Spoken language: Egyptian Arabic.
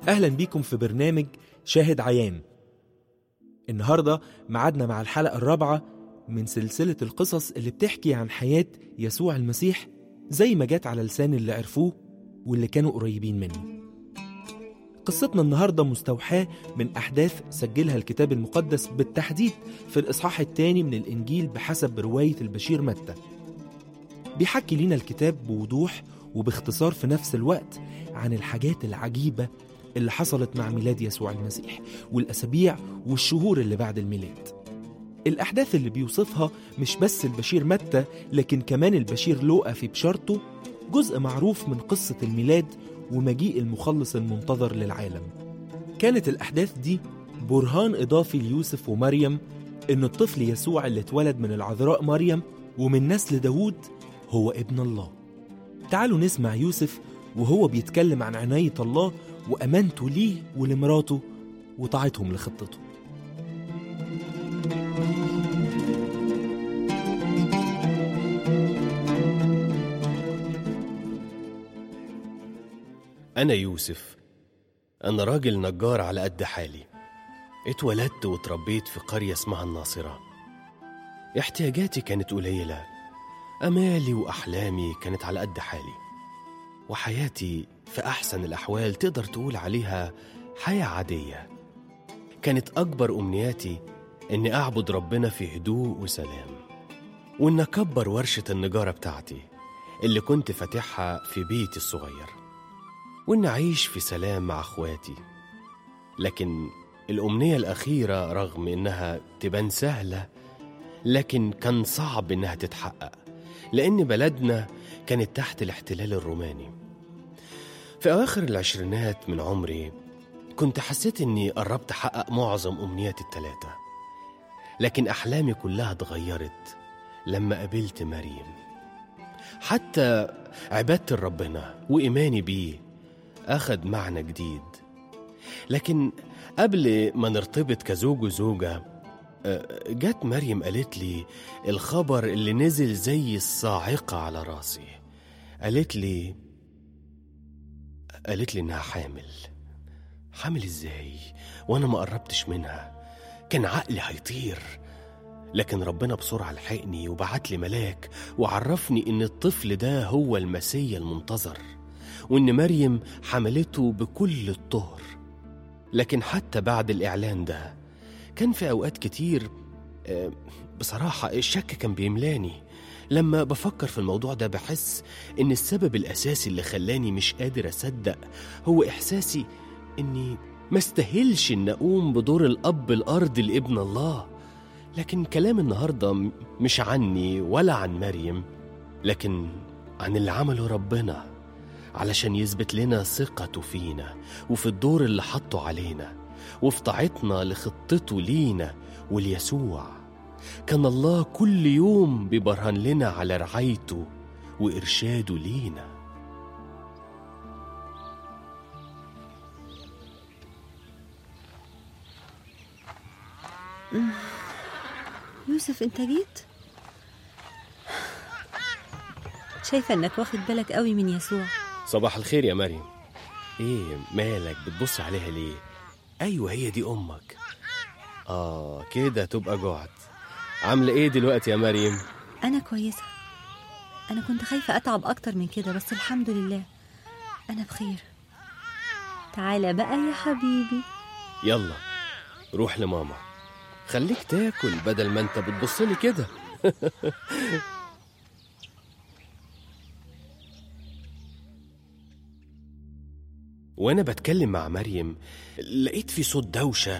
أهلا بيكم في برنامج شاهد عيان النهاردة معادنا مع الحلقة الرابعة من سلسلة القصص اللي بتحكي عن حياة يسوع المسيح زي ما جت على لسان اللي عرفوه واللي كانوا قريبين منه قصتنا النهاردة مستوحاة من أحداث سجلها الكتاب المقدس بالتحديد في الإصحاح الثاني من الإنجيل بحسب رواية البشير متى بيحكي لنا الكتاب بوضوح وباختصار في نفس الوقت عن الحاجات العجيبة اللي حصلت مع ميلاد يسوع المسيح والأسابيع والشهور اللي بعد الميلاد الأحداث اللي بيوصفها مش بس البشير متى لكن كمان البشير لوقا في بشارته جزء معروف من قصة الميلاد ومجيء المخلص المنتظر للعالم كانت الأحداث دي برهان إضافي ليوسف ومريم إن الطفل يسوع اللي اتولد من العذراء مريم ومن نسل داوود هو ابن الله تعالوا نسمع يوسف وهو بيتكلم عن عناية الله وأمانته ليه ولمراته وطاعتهم لخطته أنا يوسف أنا راجل نجار على قد حالي اتولدت واتربيت في قرية اسمها الناصرة احتياجاتي كانت قليلة أمالي وأحلامي كانت على قد حالي وحياتي في أحسن الأحوال تقدر تقول عليها حياة عادية كانت أكبر أمنياتي إني أعبد ربنا في هدوء وسلام وإن أكبر ورشة النجارة بتاعتي اللي كنت فاتحها في بيتي الصغير وإن أعيش في سلام مع أخواتي لكن الأمنية الأخيرة رغم إنها تبان سهلة لكن كان صعب إنها تتحقق لأن بلدنا كانت تحت الاحتلال الروماني في أواخر العشرينات من عمري كنت حسيت إني قربت أحقق معظم أمنياتي التلاتة لكن أحلامي كلها اتغيرت لما قابلت مريم حتى عبادة ربنا وإيماني بيه أخد معنى جديد لكن قبل ما نرتبط كزوج وزوجة آه، جت مريم قالت لي الخبر اللي نزل زي الصاعقة على راسي قالت لي قالت لي إنها حامل حامل إزاي وأنا ما قربتش منها كان عقلي هيطير لكن ربنا بسرعة لحقني وبعت لي ملاك وعرفني إن الطفل ده هو المسيا المنتظر وإن مريم حملته بكل الطهر لكن حتى بعد الإعلان ده كان في أوقات كتير آه، بصراحة الشك كان بيملاني لما بفكر في الموضوع ده بحس إن السبب الأساسي اللي خلاني مش قادر أصدق هو إحساسي إني ما استاهلش إن أقوم بدور الأب الأرض لابن الله لكن كلام النهاردة م- مش عني ولا عن مريم لكن عن اللي عمله ربنا علشان يثبت لنا ثقته فينا وفي الدور اللي حطه علينا وفي طاعتنا لخطته لينا وليسوع كان الله كل يوم بيبرهن لنا على رعايته وإرشاده لينا يوسف انت جيت شايفة انك واخد بالك قوي من يسوع صباح الخير يا مريم ايه مالك بتبص عليها ليه ايوه هي دي امك اه كده تبقى جعت عامله ايه دلوقتي يا مريم انا كويسة انا كنت خايفة اتعب اكتر من كده بس الحمد لله انا بخير تعالى بقى يا حبيبي يلا روح لماما خليك تاكل بدل ما انت بتبصلي كده وانا بتكلم مع مريم لقيت في صوت دوشه